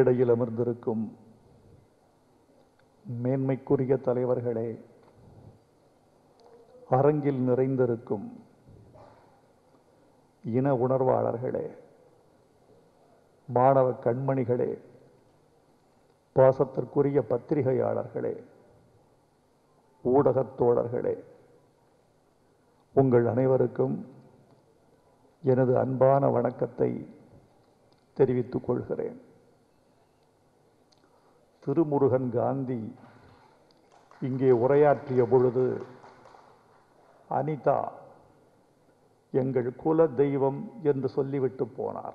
மேடையில் அமர்ந்திருக்கும் மேன்மைக்குரிய தலைவர்களே அரங்கில் நிறைந்திருக்கும் இன உணர்வாளர்களே மாணவ கண்மணிகளே பாசத்திற்குரிய பத்திரிகையாளர்களே ஊடகத் தோழர்களே உங்கள் அனைவருக்கும் எனது அன்பான வணக்கத்தை தெரிவித்துக் கொள்கிறேன் திருமுருகன் காந்தி இங்கே உரையாற்றிய பொழுது அனிதா எங்கள் குல தெய்வம் என்று சொல்லிவிட்டு போனார்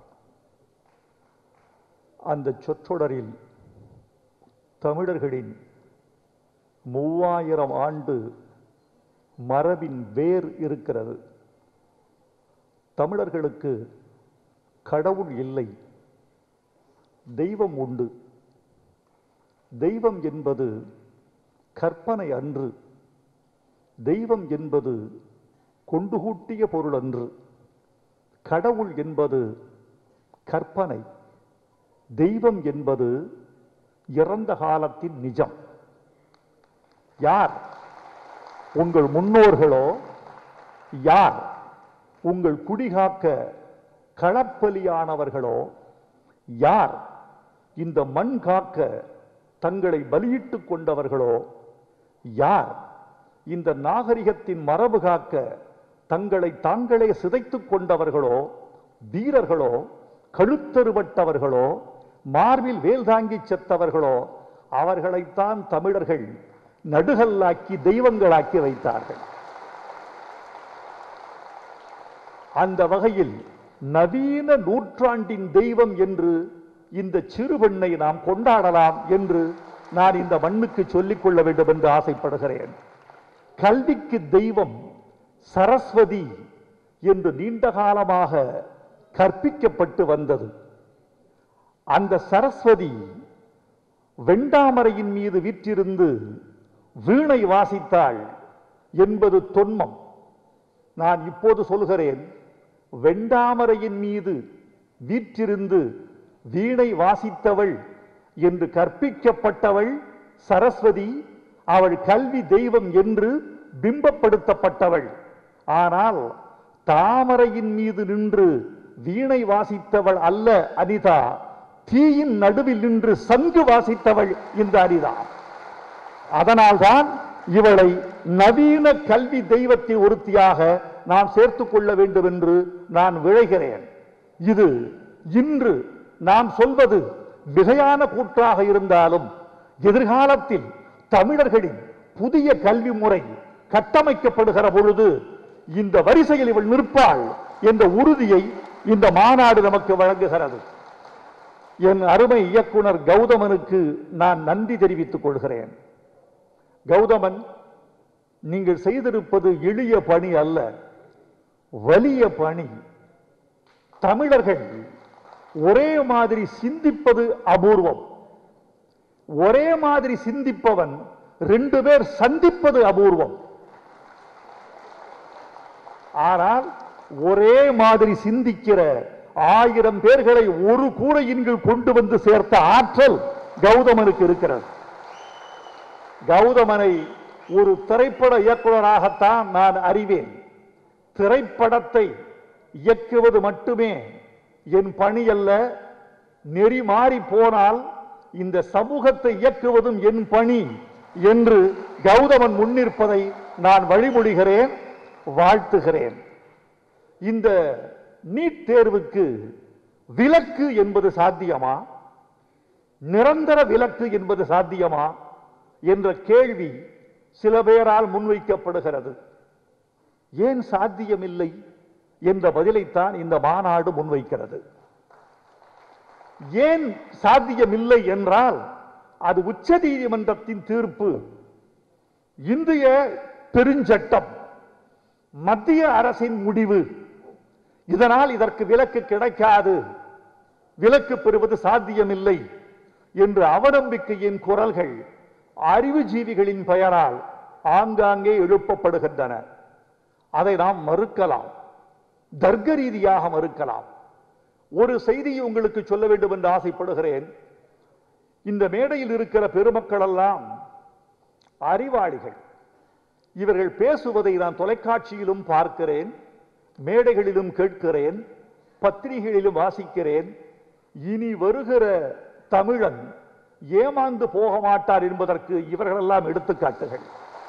அந்த சொற்றொடரில் தமிழர்களின் மூவாயிரம் ஆண்டு மரபின் வேர் இருக்கிறது தமிழர்களுக்கு கடவுள் இல்லை தெய்வம் உண்டு தெய்வம் என்பது கற்பனை அன்று தெய்வம் என்பது கொண்டு கூட்டிய பொருள் அன்று கடவுள் என்பது கற்பனை தெய்வம் என்பது இறந்த காலத்தின் நிஜம் யார் உங்கள் முன்னோர்களோ யார் உங்கள் குடிகாக்க களப்பலியானவர்களோ யார் இந்த மண் காக்க தங்களை பலியிட்டுக் கொண்டவர்களோ யார் இந்த நாகரிகத்தின் மரபு காக்க தங்களை தாங்களே சிதைத்துக் கொண்டவர்களோ வீரர்களோ கழுத்தறுபட்டவர்களோ மார்பில் வேல் தாங்கி செத்தவர்களோ அவர்களைத்தான் தமிழர்கள் நடுகல்லாக்கி தெய்வங்களாக்கி வைத்தார்கள் அந்த வகையில் நவீன நூற்றாண்டின் தெய்வம் என்று இந்த சிறுபெண்ணை நாம் கொண்டாடலாம் என்று நான் இந்த மண்ணுக்கு சொல்லிக் கொள்ள வேண்டும் என்று ஆசைப்படுகிறேன் கல்விக்கு தெய்வம் சரஸ்வதி என்று நீண்ட காலமாக கற்பிக்கப்பட்டு வந்தது அந்த சரஸ்வதி வெண்டாமரையின் மீது விற்றிருந்து வீணை வாசித்தாள் என்பது தொன்மம் நான் இப்போது சொல்கிறேன் வெண்டாமரையின் மீது வீற்றிருந்து வீணை வாசித்தவள் என்று கற்பிக்கப்பட்டவள் சரஸ்வதி அவள் கல்வி தெய்வம் என்று பிம்பப்படுத்தப்பட்டவள் ஆனால் தாமரையின் மீது நின்று வீணை வாசித்தவள் அல்ல அனிதா தீயின் நடுவில் நின்று சங்கு வாசித்தவள் இந்த அனிதா அதனால்தான் இவளை நவீன கல்வி தெய்வத்தின் ஒருத்தியாக நாம் சேர்த்துக் கொள்ள வேண்டும் என்று நான் விழைகிறேன் இது இன்று நாம் சொல்வது மிகையான கூற்றாக இருந்தாலும் எதிர்காலத்தில் தமிழர்களின் புதிய கல்வி முறை கட்டமைக்கப்படுகிற பொழுது இந்த வரிசையில் இவள் நிற்பாள் என்ற உறுதியை இந்த மாநாடு நமக்கு வழங்குகிறது என் அருமை இயக்குனர் கௌதமனுக்கு நான் நன்றி தெரிவித்துக் கொள்கிறேன் கௌதமன் நீங்கள் செய்திருப்பது எளிய பணி அல்ல வலிய பணி தமிழர்கள் ஒரே மாதிரி சிந்திப்பது அபூர்வம் ஒரே மாதிரி சிந்திப்பவன் ரெண்டு பேர் சந்திப்பது அபூர்வம் ஆனால் ஒரே மாதிரி சிந்திக்கிற ஆயிரம் பேர்களை ஒரு கூடையின் கீழ் கொண்டு வந்து சேர்த்த ஆற்றல் கௌதமனுக்கு இருக்கிறது கௌதமனை ஒரு திரைப்பட இயக்குனராகத்தான் நான் அறிவேன் திரைப்படத்தை இயக்குவது மட்டுமே என் பணி அல்ல நெறி மாறி போனால் இந்த சமூகத்தை இயக்குவதும் என் பணி என்று கௌதமன் முன்னிற்பதை நான் வழிமொழிகிறேன் வாழ்த்துகிறேன் இந்த நீட் தேர்வுக்கு விலக்கு என்பது சாத்தியமா நிரந்தர விலக்கு என்பது சாத்தியமா என்ற கேள்வி சில பேரால் முன்வைக்கப்படுகிறது ஏன் சாத்தியமில்லை என்ற பதிலைத்தான் இந்த மாநாடு முன்வைக்கிறது ஏன் சாத்தியமில்லை என்றால் அது உச்ச நீதிமன்றத்தின் தீர்ப்பு இந்திய பெருஞ்சட்டம் மத்திய அரசின் முடிவு இதனால் இதற்கு விலக்கு கிடைக்காது விலக்கு பெறுவது சாத்தியமில்லை என்று அவநம்பிக்கையின் குரல்கள் அறிவுஜீவிகளின் பெயரால் ஆங்காங்கே எழுப்பப்படுகின்றன அதை நாம் மறுக்கலாம் தர்க்க ரீதியாக மறுக்கலாம் ஒரு செய்தியை உங்களுக்கு சொல்ல வேண்டும் என்று ஆசைப்படுகிறேன் இந்த மேடையில் இருக்கிற பெருமக்கள் எல்லாம் அறிவாளிகள் இவர்கள் பேசுவதை நான் தொலைக்காட்சியிலும் பார்க்கிறேன் மேடைகளிலும் கேட்கிறேன் பத்திரிகைகளிலும் வாசிக்கிறேன் இனி வருகிற தமிழன் ஏமாந்து போக மாட்டார் என்பதற்கு இவர்களெல்லாம் எடுத்துக்காட்டுகள்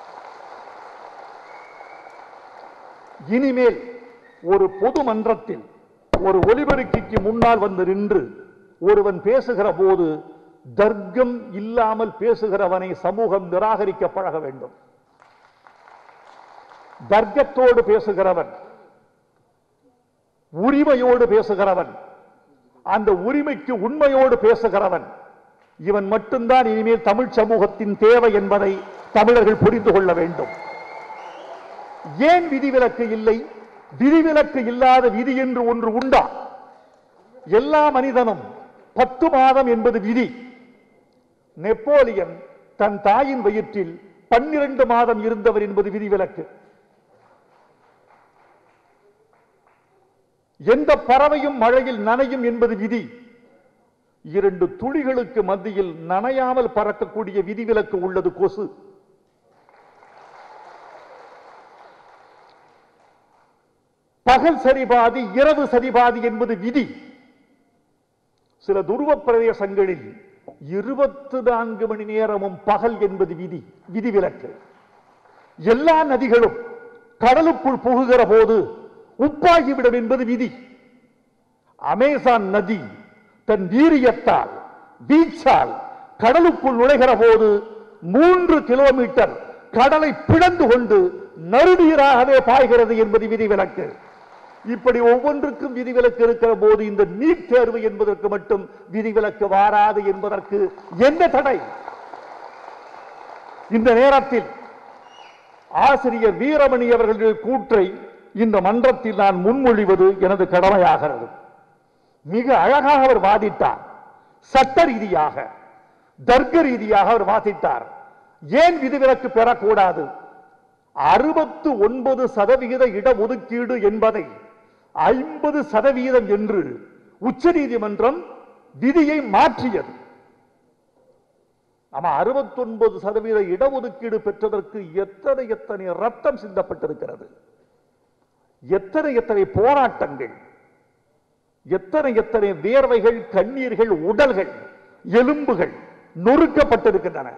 இனிமேல் ஒரு பொது மன்றத்தில் ஒரு ஒலிபெருக்கிக்கு முன்னால் வந்து நின்று ஒருவன் பேசுகிற போது தர்க்கம் இல்லாமல் பேசுகிறவனை சமூகம் நிராகரிக்க பழக வேண்டும் தர்க்கத்தோடு பேசுகிறவன் உரிமையோடு பேசுகிறவன் அந்த உரிமைக்கு உண்மையோடு பேசுகிறவன் இவன் மட்டும்தான் இனிமேல் தமிழ் சமூகத்தின் தேவை என்பதை தமிழர்கள் புரிந்து கொள்ள வேண்டும் ஏன் விதிவிலக்கு இல்லை விதிவிலக்கு இல்லாத விதி என்று ஒன்று உண்டா எல்லா மனிதனும் பத்து மாதம் என்பது விதி நெப்போலியன் தன் தாயின் வயிற்றில் பன்னிரண்டு மாதம் இருந்தவர் என்பது விதிவிலக்கு எந்த பறவையும் மழையில் நனையும் என்பது விதி இரண்டு துளிகளுக்கு மத்தியில் நனையாமல் பறக்கக்கூடிய விதிவிலக்கு உள்ளது கொசு பகல் சரிபாதி இரவு சரிபாதி என்பது விதி சில துருவ பிரதேசங்களில் இருபத்தி நான்கு மணி நேரமும் பகல் என்பது விதி விதிவிலக்கு எல்லா நதிகளும் கடலுக்குள் புகுகிற போது உப்பாகிவிடும் என்பது விதி அமேசான் நதி தன் வீரியத்தால் வீச்சால் கடலுக்குள் நுழைகிற போது மூன்று கிலோமீட்டர் கடலை பிளந்து கொண்டு நறுநீராகவே பாய்கிறது என்பது விதிவிலக்கு இப்படி ஒவ்வொன்றுக்கும் விதிவிலக்கு இருக்கிற போது இந்த நீட் தேர்வு என்பதற்கு மட்டும் விதிவிலக்கு வாராது என்பதற்கு என்ன தடை இந்த நேரத்தில் ஆசிரியர் வீரமணி அவர்களுடைய கூற்றை இந்த மன்றத்தில் நான் முன்மொழிவது எனது கடமையாகிறது மிக அழகாக அவர் வாதிட்டார் சட்ட ரீதியாக தர்க்க ரீதியாக அவர் வாதிட்டார் ஏன் விதிவிலக்கு பெறக்கூடாது அறுபத்து ஒன்பது சதவிகித இடஒதுக்கீடு என்பதை ஐம்பது சதவீதம் என்று உச்சநீதிமன்றம் விதியை மாற்றியது ஆமா அறுபத்தொன்பது சதவீத இடஒதுக்கீடு பெற்றதற்கு எத்தனை எத்தனை ரத்தம் சிந்தப்பட்டிருக்கிறது எத்தனை எத்தனை போராட்டங்கள் எத்தனை எத்தனை வேர்வைகள் கண்ணீர்கள் உடல்கள் எலும்புகள் நொறுக்கப்பட்டிருக்கின்றன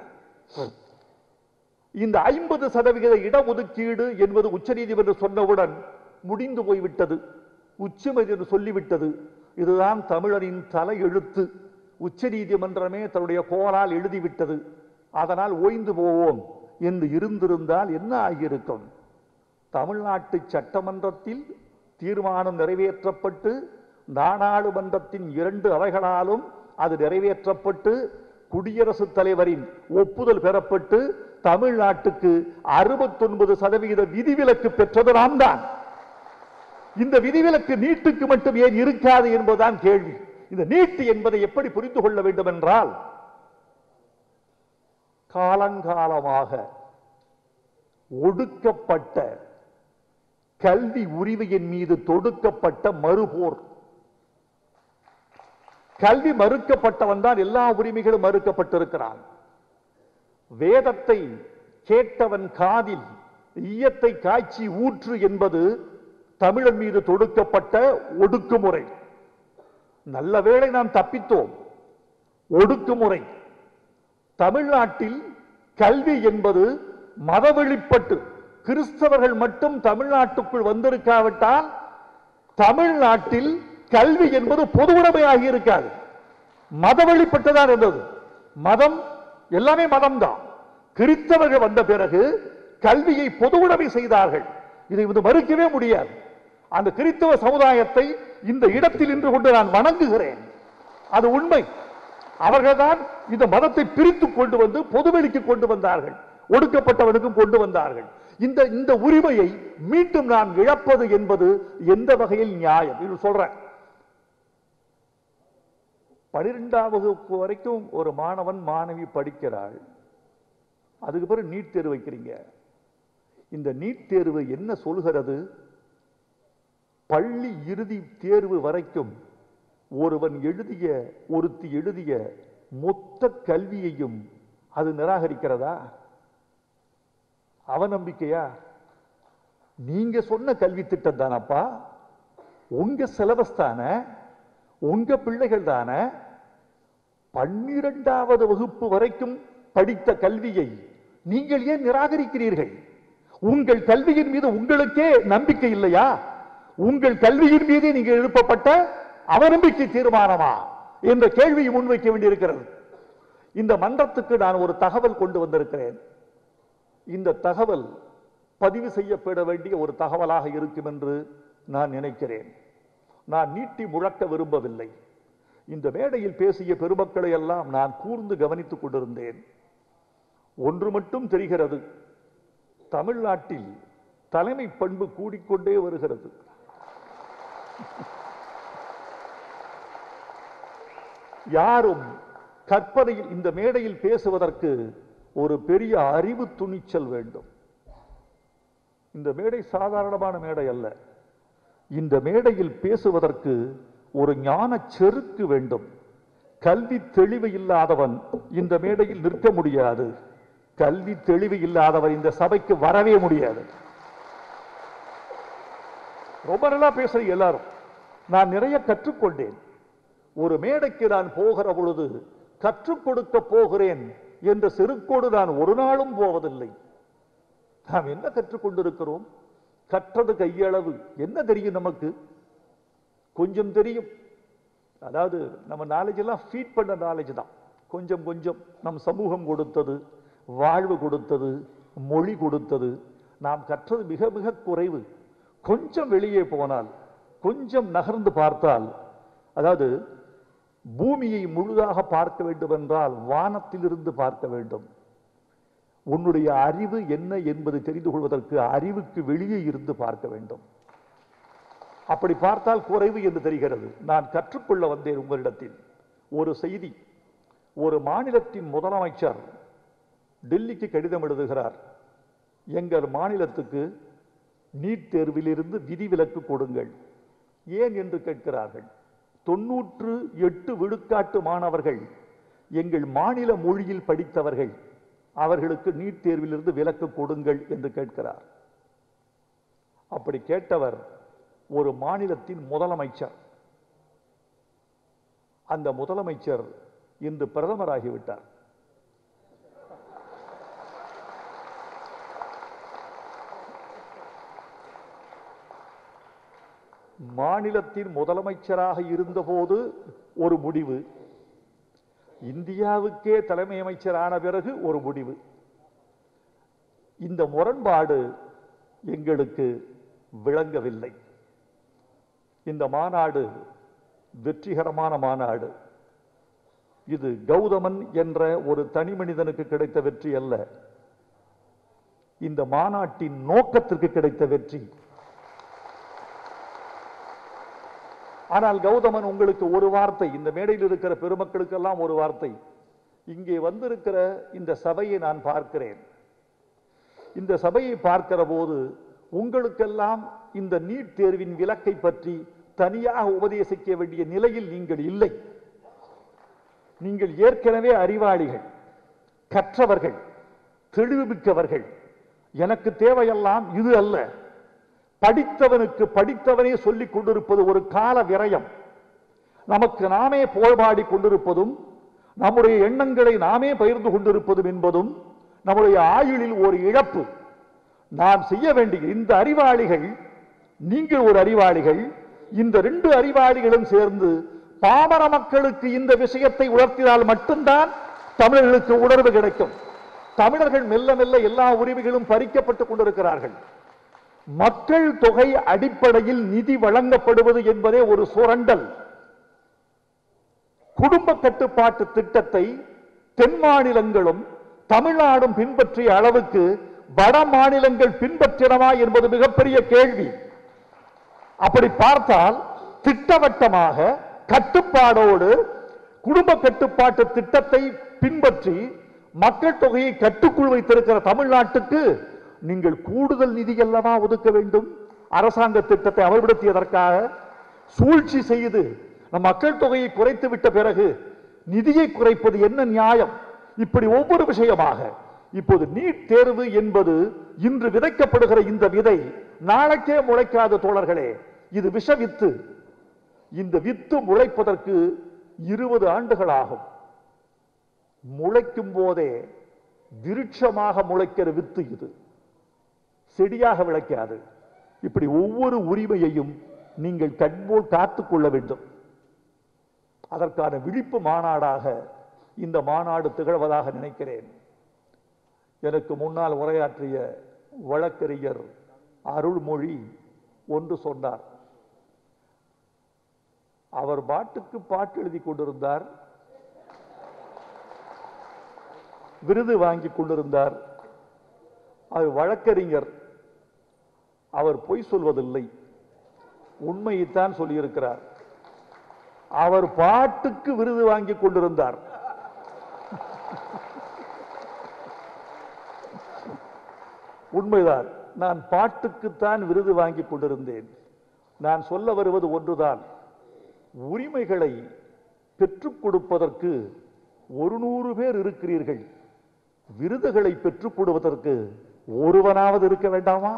இந்த ஐம்பது சதவிகித இடஒதுக்கீடு என்பது உச்சநீதிமன்றம் சொன்னவுடன் முடிந்து போய்விட்டது உச்சமதி என்று சொல்லிவிட்டது இதுதான் தமிழரின் தலை எழுத்து உச்சநீதிமன்றமே தன்னுடைய கோலால் எழுதிவிட்டது அதனால் ஓய்ந்து போவோம் என்று இருந்திருந்தால் என்ன ஆகியிருக்கும் தமிழ்நாட்டு சட்டமன்றத்தில் தீர்மானம் நிறைவேற்றப்பட்டு நாடாளுமன்றத்தின் இரண்டு அவைகளாலும் அது நிறைவேற்றப்பட்டு குடியரசுத் தலைவரின் ஒப்புதல் பெறப்பட்டு தமிழ்நாட்டுக்கு அறுபத்தொன்பது சதவிகித விதிவிலக்கு பெற்றது நாம் தான் இந்த விதிவிலக்கு நீட்டுக்கு மட்டும் ஏன் இருக்காது என்பதுதான் கேள்வி இந்த நீட்டு என்பதை எப்படி புரிந்து கொள்ள வேண்டும் என்றால் காலங்காலமாக ஒடுக்கப்பட்ட கல்வி உரிமையின் மீது தொடுக்கப்பட்ட மறுபோர் கல்வி மறுக்கப்பட்டவன் தான் எல்லா உரிமைகளும் மறுக்கப்பட்டிருக்கிறான் வேதத்தை கேட்டவன் காதில் ஈயத்தை காய்ச்சி ஊற்று என்பது தமிழன் மீது தொடுக்கப்பட்ட ஒடுக்குமுறை நல்ல வேளை நாம் தப்பித்தோம் ஒடுக்குமுறை தமிழ்நாட்டில் கல்வி என்பது மதவெளிப்பட்டு கிறிஸ்தவர்கள் மட்டும் தமிழ்நாட்டுக்குள் வந்திருக்காவிட்டால் தமிழ்நாட்டில் கல்வி என்பது பொது உடைமையாகி இருக்காது மதவெளிப்பட்டுதான் இருந்தது மதம் எல்லாமே மதம்தான் கிறிஸ்தவர்கள் வந்த பிறகு கல்வியை பொது உடைமை செய்தார்கள் இதை வந்து மறுக்கவே முடியாது அந்த கிறிஸ்தவ சமுதாயத்தை இந்த இடத்தில் நின்று கொண்டு நான் வணங்குகிறேன் அது உண்மை அவர்கள்தான் இந்த மதத்தை பிரித்து கொண்டு வந்து பொதுவெளிக்கு கொண்டு வந்தார்கள் ஒடுக்கப்பட்டவனுக்கும் கொண்டு வந்தார்கள் இந்த இந்த உரிமையை மீண்டும் நாம் இழப்பது என்பது எந்த வகையில் நியாயம் இது சொல்றேன் பனிரெண்டாம் வகுப்பு வரைக்கும் ஒரு மாணவன் மாணவி படிக்கிறாள் அதுக்கு பிறகு நீட் தேர்வு வைக்கிறீங்க இந்த நீட் தேர்வு என்ன சொல்கிறது பள்ளி இறுதி தேர்வு வரைக்கும் ஒருவன் எழுதிய ஒருத்தி எழுதிய மொத்த கல்வியையும் அது நிராகரிக்கிறதா அவநம்பிக்கையா நீங்க சொன்ன கல்வி திட்டம் தானப்பா உங்க சிலபஸ் தானே உங்க பிள்ளைகள் தானே பன்னிரெண்டாவது வகுப்பு வரைக்கும் படித்த கல்வியை நீங்கள் ஏன் நிராகரிக்கிறீர்கள் உங்கள் கல்வியின் மீது உங்களுக்கே நம்பிக்கை இல்லையா உங்கள் கல்வியின் மீது நீங்கள் எழுப்பப்பட்ட அவநம்பிக்கை தீர்மானமா என்ற கேள்வியை முன்வைக்க வேண்டியிருக்கிறது இந்த மன்றத்துக்கு நான் ஒரு தகவல் கொண்டு வந்திருக்கிறேன் இந்த தகவல் பதிவு செய்யப்பட வேண்டிய ஒரு தகவலாக இருக்கும் என்று நான் நினைக்கிறேன் நான் நீட்டி முழக்க விரும்பவில்லை இந்த மேடையில் பேசிய பெருமக்களை எல்லாம் நான் கூர்ந்து கவனித்துக் கொண்டிருந்தேன் ஒன்று மட்டும் தெரிகிறது தமிழ்நாட்டில் தலைமை பண்பு கூடிக்கொண்டே வருகிறது யாரும் கற்பனையில் இந்த மேடையில் பேசுவதற்கு ஒரு பெரிய அறிவு துணிச்சல் வேண்டும் இந்த மேடை சாதாரணமான மேடை அல்ல இந்த மேடையில் பேசுவதற்கு ஒரு ஞான செருக்கு வேண்டும் கல்வி தெளிவு இல்லாதவன் இந்த மேடையில் நிற்க முடியாது கல்வி தெளிவு இல்லாதவன் இந்த சபைக்கு வரவே முடியாது ரொம்ப நல்லா பேசுறீங்க எல்லாரும் நான் நிறைய கற்றுக்கொண்டேன் ஒரு மேடைக்கு நான் போகிற பொழுது கற்றுக் கொடுக்க போகிறேன் என்ற செருக்கோடு நான் ஒரு நாளும் போவதில்லை நாம் என்ன கற்றுக்கொண்டிருக்கிறோம் கற்றது கையளவு என்ன தெரியும் நமக்கு கொஞ்சம் தெரியும் அதாவது நம்ம நாலேஜ் எல்லாம் ஃபீட் பண்ண நாலேஜ் தான் கொஞ்சம் கொஞ்சம் நம் சமூகம் கொடுத்தது வாழ்வு கொடுத்தது மொழி கொடுத்தது நாம் கற்றது மிக மிக குறைவு கொஞ்சம் வெளியே போனால் கொஞ்சம் நகர்ந்து பார்த்தால் அதாவது பூமியை முழுதாக பார்க்க வேண்டும் என்றால் வானத்திலிருந்து பார்க்க வேண்டும் உன்னுடைய அறிவு என்ன என்பது தெரிந்து கொள்வதற்கு அறிவுக்கு வெளியே இருந்து பார்க்க வேண்டும் அப்படி பார்த்தால் குறைவு என்று தெரிகிறது நான் கற்றுக்கொள்ள வந்தேன் உங்களிடத்தில் ஒரு செய்தி ஒரு மாநிலத்தின் முதலமைச்சர் டெல்லிக்கு கடிதம் எழுதுகிறார் எங்கள் மாநிலத்துக்கு நீட் தேர்விலிருந்து விதிவிலக்கு கொடுங்கள் ஏன் என்று கேட்கிறார்கள் தொன்னூற்று எட்டு விழுக்காட்டு மாணவர்கள் எங்கள் மாநில மொழியில் படித்தவர்கள் அவர்களுக்கு நீட் தேர்விலிருந்து விலக்கு கொடுங்கள் என்று கேட்கிறார் அப்படி கேட்டவர் ஒரு மாநிலத்தின் முதலமைச்சர் அந்த முதலமைச்சர் இன்று பிரதமராகிவிட்டார் மாநிலத்தின் முதலமைச்சராக இருந்தபோது ஒரு முடிவு இந்தியாவுக்கே தலைமை அமைச்சரான பிறகு ஒரு முடிவு இந்த முரண்பாடு எங்களுக்கு விளங்கவில்லை இந்த மாநாடு வெற்றிகரமான மாநாடு இது கௌதமன் என்ற ஒரு தனி மனிதனுக்கு கிடைத்த வெற்றி அல்ல இந்த மாநாட்டின் நோக்கத்திற்கு கிடைத்த வெற்றி ஆனால் கௌதமன் உங்களுக்கு ஒரு வார்த்தை இந்த மேடையில் இருக்கிற பெருமக்களுக்கெல்லாம் ஒரு வார்த்தை இங்கே வந்திருக்கிற இந்த சபையை நான் பார்க்கிறேன் இந்த சபையை பார்க்கிற போது உங்களுக்கெல்லாம் இந்த நீட் தேர்வின் விலக்கை பற்றி தனியாக உபதேசிக்க வேண்டிய நிலையில் நீங்கள் இல்லை நீங்கள் ஏற்கனவே அறிவாளிகள் கற்றவர்கள் தெளிவுமிக்கவர்கள் எனக்கு தேவையெல்லாம் இது அல்ல படித்தவனுக்கு படித்தவனே சொல்லிக் கொண்டிருப்பது ஒரு கால விரயம் நமக்கு நாமே போழ்பாடி கொண்டிருப்பதும் நம்முடைய எண்ணங்களை நாமே பகிர்ந்து கொண்டிருப்பதும் என்பதும் நம்முடைய ஆயுளில் ஒரு இழப்பு நாம் செய்ய வேண்டிய இந்த அறிவாளிகள் நீங்கள் ஒரு அறிவாளிகள் இந்த ரெண்டு அறிவாளிகளும் சேர்ந்து பாமர மக்களுக்கு இந்த விஷயத்தை உணர்த்தினால் மட்டும்தான் தமிழர்களுக்கு உணர்வு கிடைக்கும் தமிழர்கள் மெல்ல மெல்ல எல்லா உரிமைகளும் பறிக்கப்பட்டுக் கொண்டிருக்கிறார்கள் மக்கள் தொகை அடிப்படையில் நிதி வழங்கப்படுவது என்பதே ஒரு சுரண்டல் குடும்ப கட்டுப்பாட்டு திட்டத்தை தென் மாநிலங்களும் தமிழ்நாடும் பின்பற்றிய அளவுக்கு வட மாநிலங்கள் பின்பற்றினவா என்பது மிகப்பெரிய கேள்வி அப்படி பார்த்தால் திட்டவட்டமாக கட்டுப்பாடோடு குடும்ப கட்டுப்பாட்டு திட்டத்தை பின்பற்றி மக்கள் தொகையை கட்டுக்குள் வைத்திருக்கிற தமிழ்நாட்டுக்கு நீங்கள் கூடுதல் நிதி அல்லவா ஒதுக்க வேண்டும் அரசாங்க திட்டத்தை அமல்படுத்தியதற்காக சூழ்ச்சி செய்து நம் மக்கள் தொகையை குறைத்து விட்ட பிறகு நிதியை குறைப்பது என்ன நியாயம் இப்படி ஒவ்வொரு விஷயமாக இப்போது நீட் தேர்வு என்பது இன்று விதைக்கப்படுகிற இந்த விதை நாளைக்கே முளைக்காத தோழர்களே இது விஷ வித்து இந்த வித்து முளைப்பதற்கு இருபது ஆண்டுகள் ஆகும் முளைக்கும் போதே விருட்சமாக முளைக்கிற வித்து இது செடியாக விளைக்காது இப்படி ஒவ்வொரு உரிமையையும் நீங்கள் கண்போல் காத்துக் கொள்ள வேண்டும் அதற்கான விழிப்பு மாநாடாக இந்த மாநாடு திகழ்வதாக நினைக்கிறேன் எனக்கு முன்னால் உரையாற்றிய வழக்கறிஞர் அருள்மொழி ஒன்று சொன்னார் அவர் பாட்டுக்கு பாட்டு எழுதி கொண்டிருந்தார் விருது வாங்கி கொண்டிருந்தார் அவர் வழக்கறிஞர் அவர் பொய் சொல்வதில்லை உண்மையைத்தான் சொல்லியிருக்கிறார் அவர் பாட்டுக்கு விருது வாங்கி கொண்டிருந்தார் உண்மைதான் நான் பாட்டுக்குத்தான் விருது வாங்கி கொண்டிருந்தேன் நான் சொல்ல வருவது ஒன்றுதான் உரிமைகளை பெற்றுக் கொடுப்பதற்கு ஒரு நூறு பேர் இருக்கிறீர்கள் விருதுகளை பெற்றுக் கொடுப்பதற்கு ஒருவனாவது இருக்க வேண்டாமா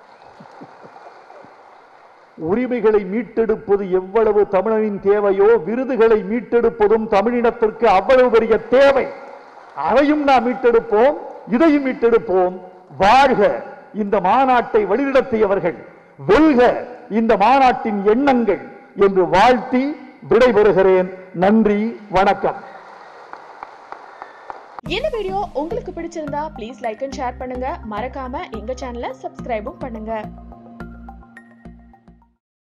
உரிமைகளை மீட்டெடுப்பது எவ்வளவு தமிழனின் தேவையோ விருதுகளை மீட்டெடுப்பதும் தமிழினத்திற்கு அவ்வளவு பெரிய தேவை அதையும் நாம் மீட்டெடுப்போம் இதையும் மீட்டெடுப்போம் வாழ்க இந்த மாநாட்டை வழிநடத்தியவர்கள் வெல்க இந்த மாநாட்டின் எண்ணங்கள் என்று வாழ்த்தி விடைபெறுகிறேன் நன்றி வணக்கம் இந்த வீடியோ உங்களுக்கு பிடிச்சிருந்தா ப்ளீஸ் லைக் அண்ட் ஷேர் பண்ணுங்க மறக்காம எங்க சேனலை சப்ஸ்கிரைபும் பண்ணுங்க